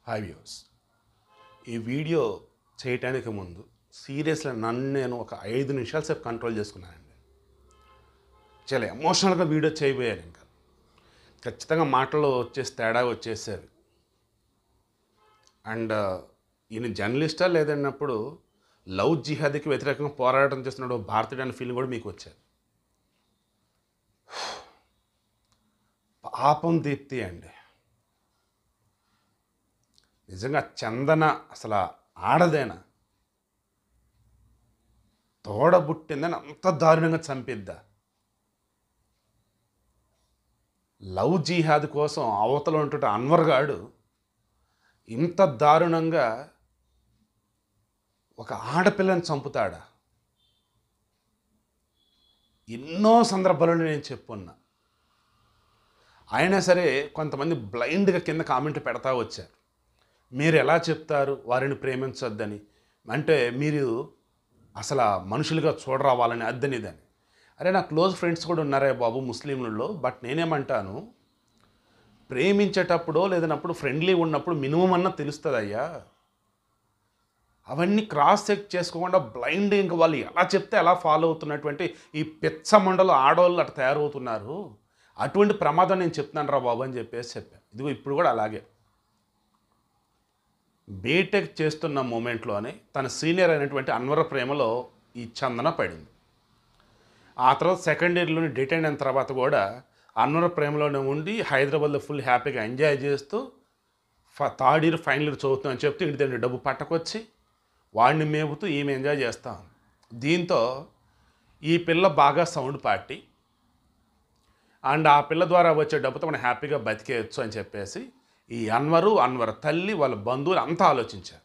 hi views ఈ video చేయటానికి ముందు సీరియస్గా నన్ను నేను ఒక ఐదు నిమిషాల సేపు కంట్రోల్ చేసుకున్నానండి చాలా ఎమోషనల్గా వీడియో చేయబోయాను ఇంకా ఖచ్చితంగా మాటలు వచ్చేసి తేడా వచ్చేసేవి అండ్ ఈయన జర్నలిస్టా లేదన్నప్పుడు లవ్ జిహాదీకి వ్యతిరేకంగా పోరాటం చేస్తున్నాడు ఓ భారతీయుడు అనే ఫీలింగ్ కూడా మీకు వచ్చేది పాపం దీప్తి అండి నిజంగా చందన అసలు ఆడదేనా తోడబుట్టిందని అంత దారుణంగా చంపిద్దా లవ్ జిహాద్ కోసం అవతల ఉంటుంటే అన్వర్ గాడు ఇంత దారుణంగా ఒక ఆడపిల్లని చంపుతాడా ఎన్నో సందర్భాలలో నేను చెప్పున్నా అయినా సరే కొంతమంది బ్లైండ్గా కింద కామెంట్ పెడతా వచ్చారు మీరు ఎలా చెప్తారు వారిని ప్రేమించొద్దని అంటే మీరు అసలు ఆ మనుషులుగా చూడరావాలని అద్దనిదని అరే నా క్లోజ్ ఫ్రెండ్స్ కూడా ఉన్నారే బాబు ముస్లింలలో బట్ నేనేమంటాను ప్రేమించేటప్పుడు లేదన్నప్పుడు ఫ్రెండ్లీ ఉన్నప్పుడు మినిమం అన్న తెలుస్తుంది అయ్యా అవన్నీ క్రాస్ చెక్ చేసుకోకుండా బ్లైండ్ ఇంక వాళ్ళు ఎలా చెప్తే ఎలా ఫాలో అవుతున్నటువంటి ఈ పిచ్చ మండలు ఆడవాళ్ళు అట్లా తయారవుతున్నారు అటువంటి ప్రమాదం నేను చెప్తున్నాను రా బాబు అని చెప్పేసి చెప్పాను ఇదిగో ఇప్పుడు కూడా అలాగే బీటెక్ చేస్తున్న మూమెంట్లోనే తన సీనియర్ అయినటువంటి అన్వర ప్రేమలో ఈ చందన పడింది ఆ తర్వాత సెకండ్ ఇయర్లోని డిటైన్ అయిన తర్వాత కూడా అన్వర ప్రేమలోనే ఉండి హైదరాబాద్లో ఫుల్ హ్యాపీగా ఎంజాయ్ చేస్తూ ఫ థర్డ్ ఇయర్ ఫైనల్ ఇయర్ చదువుతుందని చెప్తూ ఇంటి దగ్గర డబ్బు పట్టకొచ్చి వాడిని మేపుతూ ఈమె ఎంజాయ్ చేస్తాం దీంతో ఈ పిల్ల బాగా సౌండ్ పార్టీ అండ్ ఆ పిల్ల ద్వారా వచ్చే డబ్బుతో మనం హ్యాపీగా బతికేయచ్చు అని చెప్పేసి ఈ అన్వరు అన్వర్ తల్లి వాళ్ళ బంధువులు అంతా ఆలోచించారు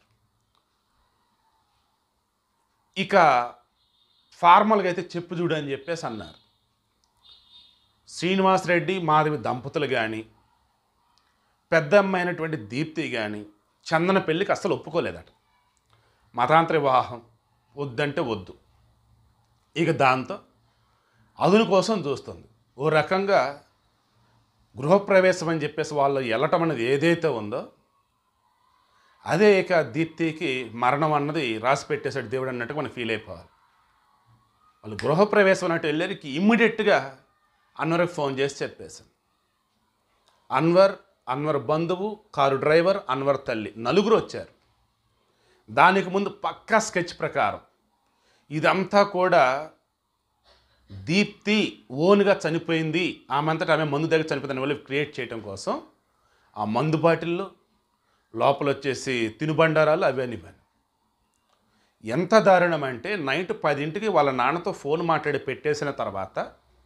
ఇక ఫార్మల్గా అయితే చెప్పు చూడు అని చెప్పేసి అన్నారు శ్రీనివాస్ రెడ్డి మాధవి దంపతులు కానీ పెద్ద అమ్మైనటువంటి దీప్తి కానీ చందన పెళ్ళికి అస్సలు ఒప్పుకోలేదట మతాంతర వివాహం వద్దంటే వద్దు ఇక దాంతో అదును కోసం చూస్తుంది ఓ రకంగా గృహప్రవేశం అని చెప్పేసి వాళ్ళు వెళ్ళటం అనేది ఏదైతే ఉందో అదే ఇక దీప్తికి మరణం అన్నది రాసి పెట్టేశాడు దేవుడు అన్నట్టు మనం ఫీల్ అయిపోవాలి వాళ్ళు గృహప్రవేశం అన్నట్టు వెళ్ళేరికి ఇమ్మీడియట్గా అన్వర్కి ఫోన్ చేసి చెప్పేశాను అన్వర్ అన్వర్ బంధువు కారు డ్రైవర్ అన్వర్ తల్లి నలుగురు వచ్చారు దానికి ముందు పక్కా స్కెచ్ ప్రకారం ఇదంతా కూడా దీప్తి ఓన్గా చనిపోయింది ఆమెంతటా ఆమె మందు దగ్గర చనిపోయిందని వాళ్ళు క్రియేట్ చేయడం కోసం ఆ మందు బాటిల్లో లోపల వచ్చేసి తినుబండారాలు అవన్నీ ఇవన్నీ ఎంత దారుణం అంటే నైట్ పదింటికి వాళ్ళ నాన్నతో ఫోన్ మాట్లాడి పెట్టేసిన తర్వాత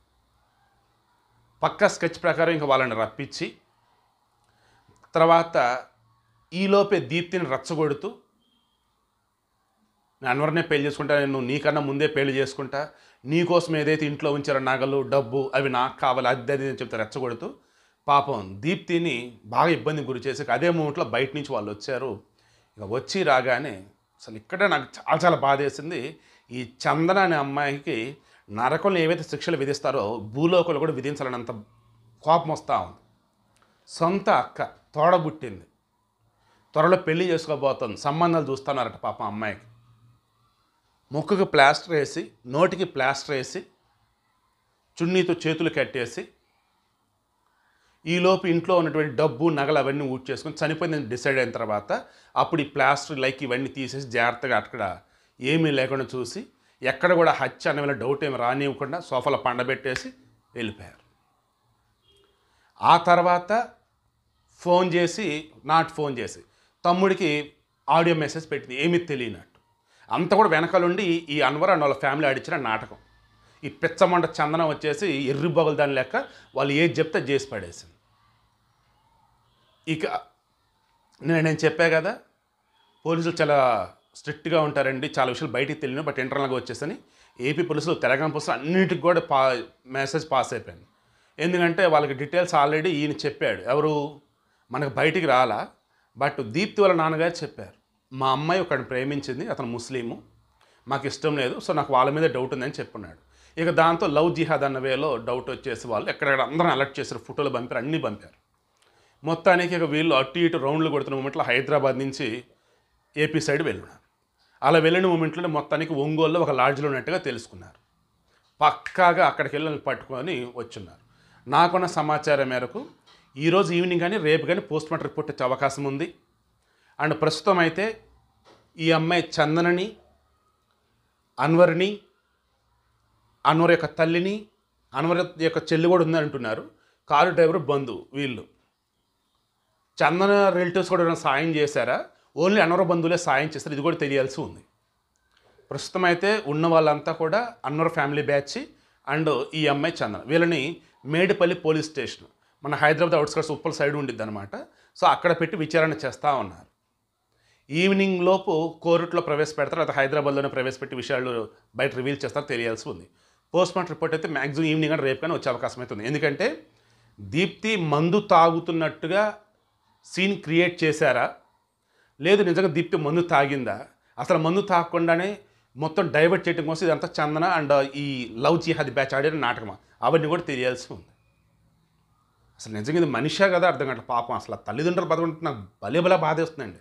పక్క స్కెచ్ ప్రకారం ఇంకా వాళ్ళని రప్పించి తర్వాత ఈలోపే దీప్తిని రచ్చగొడుతూ నేను అన్వర్నే పెళ్లి చేసుకుంటా నేను నీకన్నా ముందే పెళ్లి చేసుకుంటా నీకోసం ఏదైతే ఇంట్లో ఉంచారో నగలు డబ్బు అవి నాకు కావాలి అది అది అని చెప్తే రెచ్చగొడుతూ పాపం దీప్తిని బాగా ఇబ్బంది గురి చేసి అదే మూమెంట్లో బయట నుంచి వాళ్ళు వచ్చారు ఇక వచ్చి రాగానే అసలు ఇక్కడే నాకు చాలా చాలా బాధ వేసింది ఈ చందన అనే అమ్మాయికి నరకంలో ఏవైతే శిక్షలు విధిస్తారో భూలోకంలో కూడా విధించాలన్నంత కోపం వస్తూ ఉంది సొంత అక్క తోడబుట్టింది త్వరలో పెళ్లి చేసుకోబోతుంది సంబంధాలు చూస్తున్నారట పాపం అమ్మాయికి ముక్కుకి ప్లాస్టర్ వేసి నోటికి ప్లాస్టర్ వేసి చున్నీతో చేతులు కట్టేసి ఈలోపు ఇంట్లో ఉన్నటువంటి డబ్బు నగలు అవన్నీ ఊట్ చేసుకొని చనిపోయిందని డిసైడ్ అయిన తర్వాత అప్పుడు ఈ ప్లాస్టర్ లైక్ ఇవన్నీ తీసేసి జాగ్రత్తగా అక్కడ ఏమీ లేకుండా చూసి ఎక్కడ కూడా హత్య అనే డౌట్ ఏమి రానివ్వకుండా సోఫాలో పండబెట్టేసి వెళ్ళిపోయారు ఆ తర్వాత ఫోన్ చేసి నాట్ ఫోన్ చేసి తమ్ముడికి ఆడియో మెసేజ్ పెట్టింది ఏమీ తెలియనట్టు అంతా కూడా వెనకాలండి ఈ అన్వర్ అండ్ వాళ్ళ ఫ్యామిలీ ఆడిచ్చిన నాటకం ఈ పిచ్చమంట చందనం వచ్చేసి ఎర్రి బొగలు దాని లెక్క వాళ్ళు ఏది చెప్తే చేసి పడేసింది ఇక నేను నేను చెప్పా కదా పోలీసులు చాలా స్ట్రిక్ట్గా ఉంటారండి చాలా విషయాలు బయటికి తెలియను బట్ ఇంటర్నల్గా వచ్చేసని ఏపీ పోలీసులు తెలంగాణ పోలీసులు అన్నిటికి కూడా పా మెసేజ్ పాస్ అయిపోయింది ఎందుకంటే వాళ్ళకి డీటెయిల్స్ ఆల్రెడీ ఈయన చెప్పాడు ఎవరు మనకు బయటికి రాలా బట్ దీప్తి వాళ్ళ నాన్నగారు చెప్పారు మా అమ్మాయి ఒకడిని ప్రేమించింది అతను ముస్లిము మాకు ఇష్టం లేదు సో నాకు వాళ్ళ మీద డౌట్ ఉందని చెప్పున్నాడు ఇక దాంతో లవ్ జిహాద్ అన్న వేలో డౌట్ వచ్చేసి వాళ్ళు ఎక్కడెక్కడ అందరం అలర్ట్ చేశారు ఫోటోలు పంపారు అన్నీ పంపారు మొత్తానికి ఇక వీళ్ళు అటు ఇటు రౌండ్లు కొడుతున్న మూమెంట్లో హైదరాబాద్ నుంచి ఏపీ సైడ్ వెళ్ళున్నారు అలా వెళ్ళిన మూమెంట్లో మొత్తానికి ఒంగోలులో ఒక లాడ్జ్లో ఉన్నట్టుగా తెలుసుకున్నారు పక్కాగా అక్కడికి వెళ్ళి పట్టుకొని వచ్చున్నారు నాకున్న సమాచారం మేరకు ఈరోజు ఈవినింగ్ కానీ రేపు కానీ పోస్ట్ మార్టం రిపోర్ట్ వచ్చే అవకాశం ఉంది అండ్ ప్రస్తుతం అయితే ఈ అమ్మాయి చందనని అన్వర్ని అన్వర్ యొక్క తల్లిని అన్వర్ యొక్క చెల్లి కూడా ఉందని అంటున్నారు కారు డ్రైవర్ బంధు వీళ్ళు చందన రిలేటివ్స్ కూడా ఏమైనా సాయం చేశారా ఓన్లీ అన్వర్ బంధువులే సాయం చేస్తారు ఇది కూడా తెలియాల్సి ఉంది ప్రస్తుతం అయితే ఉన్న వాళ్ళంతా కూడా అన్నర్ ఫ్యామిలీ బ్యాచ్ అండ్ ఈ అమ్మాయి చందన వీళ్ళని మేడిపల్లి పోలీస్ స్టేషన్ మన హైదరాబాద్ అవుట్స్కట్స్ ఉప్పల్ సైడ్ ఉండిద్ది అనమాట సో అక్కడ పెట్టి విచారణ చేస్తూ ఉన్నారు ఈవినింగ్ లోపు కోర్టులో ప్రవేశపెడతారు లేదా హైదరాబాద్లోనే ప్రవేశపెట్టి విషయాలు బయట రివీల్ చేస్తారు తెలియాల్సి ఉంది పోస్ట్ మార్టం రిపోర్ట్ అయితే మ్యాక్సిమం ఈవినింగ్ అని రేపు కానీ వచ్చే అవకాశం అయితే ఉంది ఎందుకంటే దీప్తి మందు తాగుతున్నట్టుగా సీన్ క్రియేట్ చేశారా లేదు నిజంగా దీప్తి మందు తాగిందా అసలు మందు తాగకుండానే మొత్తం డైవర్ట్ చేయడం కోసం ఇదంతా చందన అండ్ ఈ లవ్ జిహాద్ బ్యాచ్ ఆడిన నాటకమా అవన్నీ కూడా తెలియాల్సి ఉంది అసలు నిజంగా ఇది మనిషా కదా అర్థం కావట్లేదు పాపం అసలు ఆ తల్లిదండ్రులు బతకుంటే నాకు భలే భలే బాధేస్తుందండి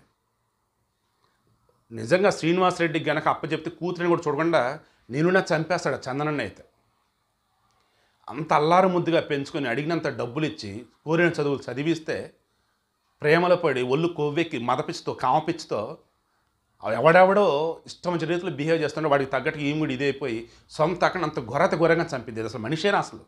నిజంగా శ్రీనివాస్ రెడ్డికి గనక అప్పచెప్తే కూతురిని కూడా చూడకుండా నేను నా చంపేస్తాడు ఆ చందనన్న అయితే అంత అల్లారు ముద్దుగా పెంచుకొని అడిగినంత డబ్బులు ఇచ్చి కోరిన చదువులు చదివిస్తే ప్రేమలో పడి ఒళ్ళు కొవ్వెక్కి మదపిచ్చితో కామపిచ్చితో ఎవడెవడో ఇష్టం వచ్చిన రీతిలో బిహేవ్ చేస్తుంటే వాడికి తగ్గట్టు ఈమె కూడా ఇదైపోయి సొంత అక్కడ అంత ఘోరత ఘోరంగా చంపింది అసలు మనిషేనా అసలు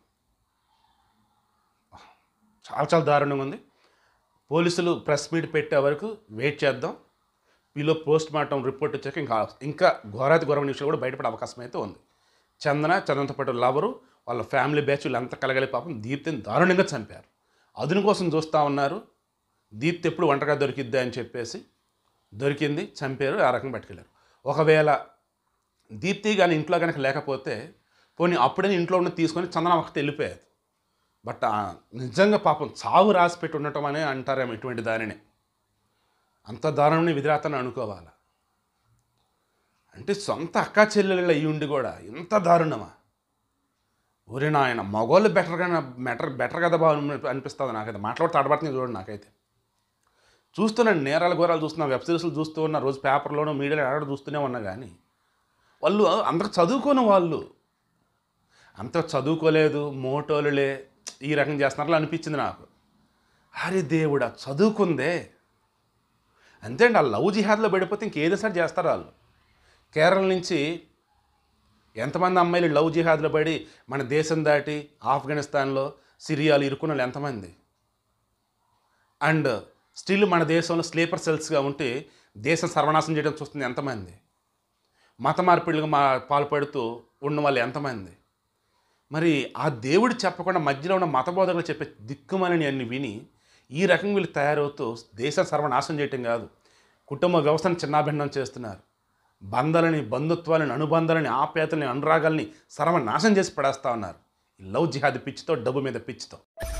చాలా చాలా దారుణంగా ఉంది పోలీసులు ప్రెస్ మీట్ పెట్టే వరకు వెయిట్ చేద్దాం వీలో పోస్ట్ మార్టం రిపోర్ట్ వచ్చాక ఇంకా ఇంకా ఘోరాతి ఘోరమైన విషయాలు కూడా బయటపడే అవకాశం అయితే ఉంది చందన చందనతో పాటు లవరు వాళ్ళ ఫ్యామిలీ బ్యాచ్ వీళ్ళంతా కలగలి పాపం దీప్తిని దారుణంగా చంపారు అదును కోసం చూస్తూ ఉన్నారు దీప్తి ఎప్పుడు ఒంటరిగా దొరికిద్దా అని చెప్పేసి దొరికింది చంపారు ఆ రకంగా పట్టుకెళ్ళారు ఒకవేళ దీప్తి కానీ ఇంట్లో కనుక లేకపోతే పోనీ అప్పుడే ఇంట్లో ఉన్న తీసుకొని చందన ఒకటి వెళ్ళిపోయేది బట్ ఆ నిజంగా పాపం చావు రాసి పెట్టి ఉండటం అనే అంటారేమో ఇటువంటి దానిని అంత దారుణమైన విధిరాతని అనుకోవాలా అంటే సొంత అక్కా చెల్లెళ్ళు అయ్యి ఉండి కూడా ఇంత దారుణమా ఊరి నాయన మగోళ్ళు బెటర్గా బెటర్ బెటర్ కదా బాగా అనిపిస్తుంది నాకైతే మాట్లాడుతూ తడబడుతుంది చూడండి నాకైతే చూస్తున్నాను నేరాల ఘోరాలు చూస్తున్నా వెబ్ సిరీస్లు చూస్తూ ఉన్నా రోజు పేపర్లోనూ మీడియాలో ఆడ చూస్తూనే ఉన్నా కానీ వాళ్ళు అంత చదువుకోని వాళ్ళు అంత చదువుకోలేదు మోటోలులే ఈ రకం చేస్తున్నారు అనిపించింది నాకు అరే దేవుడా చదువుకుందే అంతే అండి ఆ లవ్ జిహాద్లో పడిపోతే ఇంకేదో సార్ చేస్తారు వాళ్ళు కేరళ నుంచి ఎంతమంది అమ్మాయిలు లవ్ జిహాద్లో పడి మన దేశం దాటి ఆఫ్ఘనిస్తాన్లో సిరియాలు ఇరుక్కున్న వాళ్ళు ఎంతమంది అండ్ స్టిల్ మన దేశంలో స్లీపర్ సెల్స్గా ఉంటే దేశం సర్వనాశనం చేయడం చూస్తుంది ఎంతమంది మత మార్పిడులుగా మా పాల్పడుతూ ఉన్న వాళ్ళు ఎంతమంది మరి ఆ దేవుడు చెప్పకుండా మధ్యలో ఉన్న మత బోధకులు చెప్పే దిక్కుమని అన్ని విని ఈ రకంగా వీళ్ళు తయారవుతూ దేశం సర్వనాశనం చేయటం కాదు కుటుంబ వ్యవస్థను చిన్నాభిన్నం చేస్తున్నారు బంధాలని బంధుత్వాలని అనుబంధాలని ఆప్యాయతలని అనురాగాల్ని సర్వనాశనం చేసి పడేస్తా ఉన్నారు ఈ లవ్ జిహాద్ పిచ్చితో డబ్బు మీద పిచ్చితో